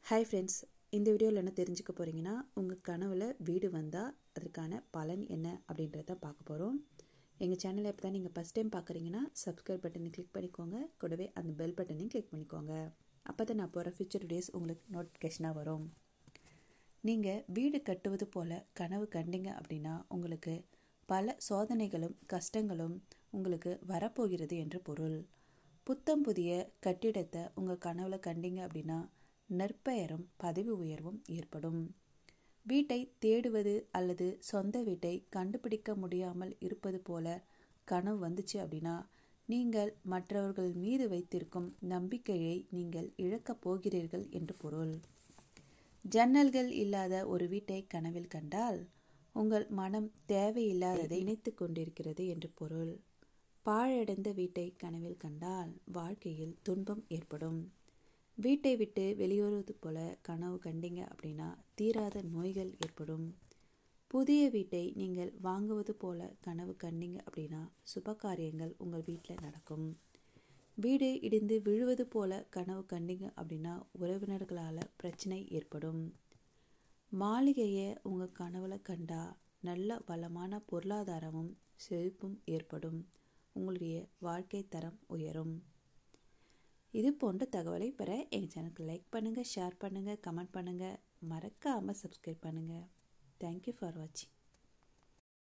hi friends இந்த வீடியோவில் என்ன தெரிஞ்சுக்க போகிறீங்கன்னா உங்கள் கனவில் வீடு வந்தால் அதுக்கான பலன் என்ன அப்படின்றத பார்க்க போகிறோம் எங்கள் சேனலை எப்போ தான் நீங்கள் ஃபஸ்ட் டைம் பார்க்குறீங்கன்னா சப்ஸ்கிரைப் பட்டனை கிளிக் பண்ணிக்கோங்க கூடவே அந்த பெல் பட்டனையும் கிளிக் பண்ணிக்கோங்க அப்போ தான் நான் போகிற ஃபியூச்சர் டேஸ் உங்களுக்கு நோட்டிஃபிகேஷனாக வரும் நீங்கள் வீடு கட்டுவது போல் கனவு கண்டீங்க அப்படின்னா உங்களுக்கு பல சோதனைகளும் கஷ்டங்களும் உங்களுக்கு வரப்போகிறது என்று பொருள் புத்தம் புதிய கட்டிடத்தை உங்கள் கனவில் கண்டீங்க அப்படின்னா நற்பெயரும் பதவி உயர்வும் ஏற்படும் வீட்டை தேடுவது அல்லது சொந்த வீட்டை கண்டுபிடிக்க முடியாமல் இருப்பது போல கனவு வந்துச்சு அப்படின்னா நீங்கள் மற்றவர்கள் மீது வைத்திருக்கும் நம்பிக்கையை நீங்கள் இழக்கப் போகிறீர்கள் என்று பொருள் ஜன்னல்கள் இல்லாத ஒரு வீட்டை கனவில் கண்டால் உங்கள் மனம் தேவையில்லாததை நினைத்து கொண்டிருக்கிறது என்று பொருள் பாழடைந்த வீட்டை கனவில் கண்டால் வாழ்க்கையில் துன்பம் ஏற்படும் வீட்டை விட்டு வெளியேறுவது போல கனவு கண்டீங்க அப்படின்னா தீராத நோய்கள் ஏற்படும் புதிய வீட்டை நீங்கள் வாங்குவது போல கனவு கண்டீங்க அப்படின்னா சுப காரியங்கள் உங்கள் வீட்டில் நடக்கும் வீடு இடிந்து விழுவது போல கனவு கண்டீங்க அப்படின்னா உறவினர்களால் பிரச்சனை ஏற்படும் மாளிகையை உங்கள் கனவுல கண்டா நல்ல வளமான பொருளாதாரமும் செழிப்பும் ஏற்படும் உங்களுடைய வாழ்க்கை தரம் உயரும் இது போன்ற தகவலை பெற எங்கள் சேனலுக்கு லைக் பண்ணுங்கள் ஷேர் பண்ணுங்கள் கமெண்ட் பண்ணுங்கள் மறக்காமல் சப்ஸ்கிரைப் பண்ணுங்கள் தேங்க்யூ ஃபார் வாட்சிங்